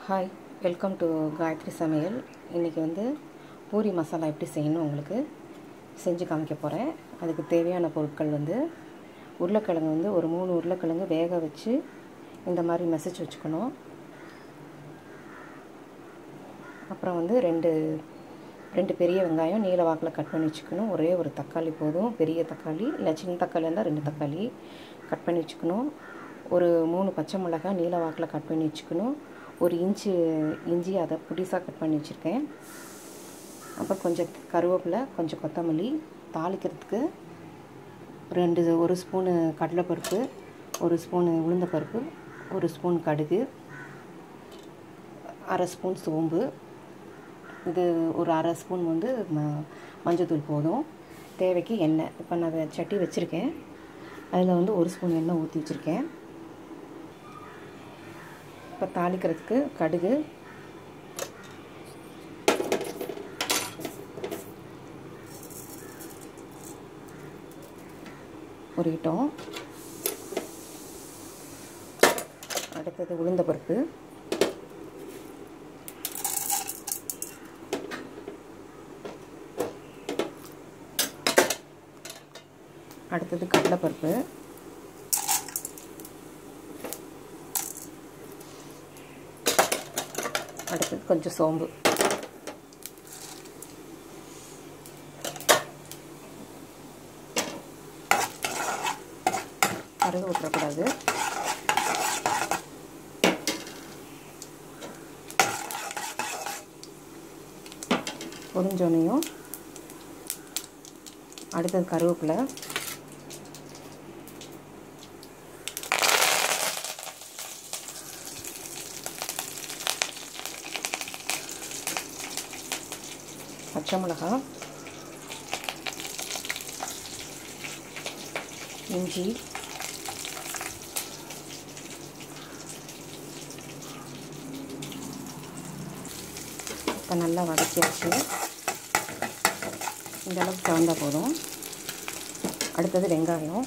hi welcome to Gayatri சமையல் இன்றைக்கி வந்து பூரி மசாலா எப்படி செய்யணும் உங்களுக்கு செஞ்சு காமிக்க போகிறேன் அதுக்கு தேவையான பொருட்கள் வந்து உருளைக்கிழங்கு வந்து ஒரு மூணு உருளைக்கிழங்கு வேக வச்சு இந்த மாதிரி மெசேஜ் வச்சுக்கணும் அப்புறம் வந்து ரெண்டு ரெண்டு பெரிய வெங்காயம் நீல வாக்கில் கட் பண்ணி வச்சுக்கணும் ஒரே ஒரு தக்காளி போதும் பெரிய தக்காளி இல்லை சின்ன தக்காளி இருந்தால் ரெண்டு தக்காளி கட் பண்ணி வச்சுக்கணும் ஒரு மூணு பச்சை மிளகாய் நீல வாக்கில் கட் பண்ணி வச்சுக்கணும் ஒரு இன்ச்சு இஞ்சி அதை புடிசாக கட் பண்ணி வச்சுருக்கேன் அப்புறம் கொஞ்சம் கருவேப்பிலை கொஞ்சம் கொத்தமல்லி தாளிக்கிறதுக்கு ரெண்டு ஒரு ஸ்பூனு கடலைப்பருப்பு ஒரு ஸ்பூனு உளுந்தப்பருப்பு ஒரு ஸ்பூன் கடுகு அரை ஸ்பூன் சோம்பு இது ஒரு அரை ஸ்பூன் வந்து ம மஞ்சத்தூள் போதும் தேவைக்கு எண்ணெய் இப்போ நான் சட்டி வச்சுருக்கேன் அதில் வந்து ஒரு ஸ்பூன் எண்ணெய் ஊற்றி வச்சுருக்கேன் இப்போ தாளிக்கிறதுக்கு கடுகு ஒரு இட்டம் அடுத்தது உளுந்த பருப்பு அடுத்தது கடலைப்பருப்பு அடுத்தது கொஞ்சம் சோம்பு கருது ஊற்றக்கூடாது பொரிஞ்சோனையும் அடுத்தது கருவேப்பிலை பச்சை மிளகா இஞ்சி இப்போ நல்லா வதக்கியாச்சு இந்த அளவுக்கு கலந்தா போதும் அடுத்தது வெங்காயம்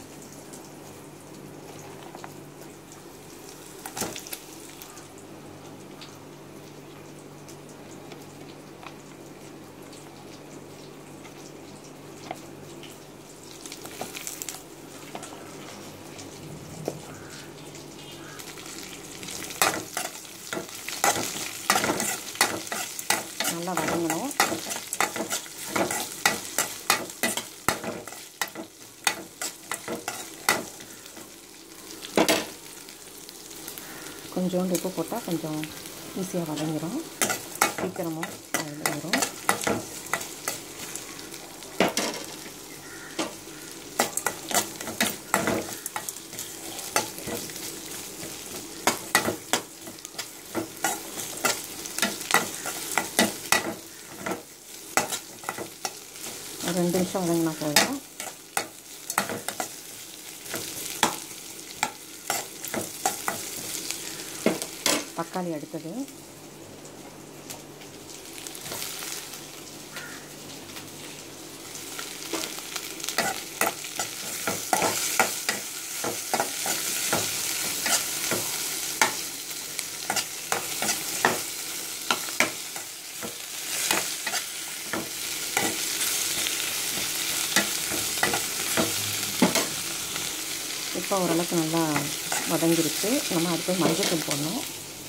நல்லா வதங்கணும் கொஞ்சோண்டு உப்பு போட்டால் கொஞ்சம் ஈஸியாக வதங்கிடும் சீக்கிரமும் வதங்கிடும் ஒரு ரெண்டு நிமிஷம் வதங்கினா போதும் தக்காளி அடுத்தது இப்போ ஓரளவுக்கு நல்லா வதங்கிருச்சு நம்ம அடுத்து மஞ்சள் போடணும்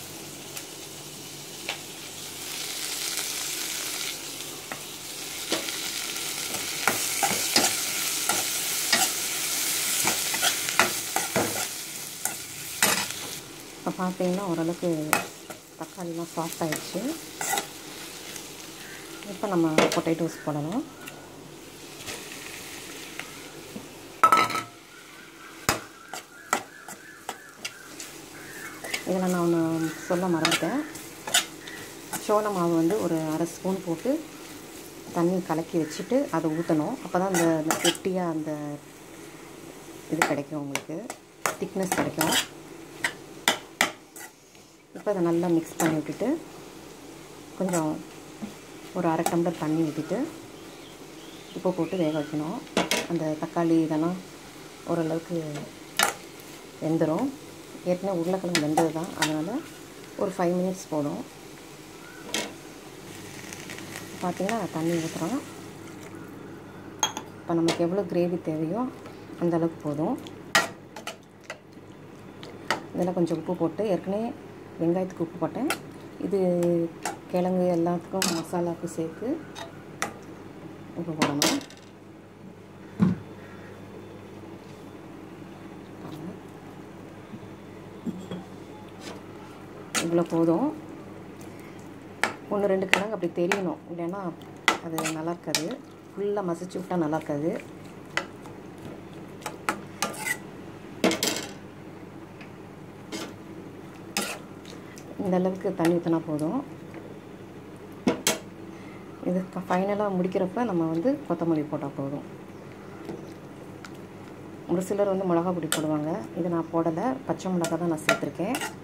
இப்போ பார்த்தீங்கன்னா ஓரளவுக்கு தக்காளிலாம் சாஃப்ட் ஆகிடுச்சு இப்போ நம்ம பொட்டேட்டோஸ் போடணும் இதில் நான் ஒன்று சொல்ல மறந்துட்டேன் சோள மாவு வந்து ஒரு அரை ஸ்பூன் போட்டு தண்ணி கலக்கி வச்சுட்டு அதை ஊற்றணும் அப்போ தான் அந்த அந்த கெட்டியாக அந்த இது கிடைக்கும் உங்களுக்கு திக்னஸ் கிடைக்கும் இப்போ அதை நல்லா மிக்ஸ் பண்ணி விட்டுட்டு கொஞ்சம் ஒரு அரை டம்ளர் தண்ணி ஊற்றிட்டு உப்பு போட்டு வேக வைக்கணும் அந்த தக்காளி இதெல்லாம் ஓரளவுக்கு வெந்துடும் ஏற்கனவே உருளைக்கிழங்கு வெந்தது தான் அதனால் ஒரு ஃபைவ் மினிட்ஸ் போதும் பார்த்திங்கன்னா நான் தண்ணி ஊற்றுறோம் இப்போ நமக்கு எவ்வளோ கிரேவி தேவையோ அந்த அளவுக்கு போதும் இதில் கொஞ்சம் உப்பு போட்டு ஏற்கனவே வெங்காயத்துக்கு உப்பு போட்டேன் இது கிழங்கு எல்லாத்துக்கும் மசாலாவுக்கு சேர்த்து உப்பு போடணும் இவ்வளோ போதும் ஒன்று ரெண்டு கிழங்கு அப்படி தெரியணும் இல்லைன்னா அது நல்லா இருக்காது ஃபுல்லாக மசிச்சு விட்டால் நல்லா இருக்காது இந்த அளவுக்கு தண்ணி ஊற்றினா போதும் இது ஃபைனலாக முடிக்கிறப்ப நம்ம வந்து கொத்தமல்லி போட்டால் போதும் ஒரு சிலர் வந்து மிளகா பொடி போடுவாங்க இது நான் போடலை பச்சை மிளகா தான் நான் சேர்த்துருக்கேன்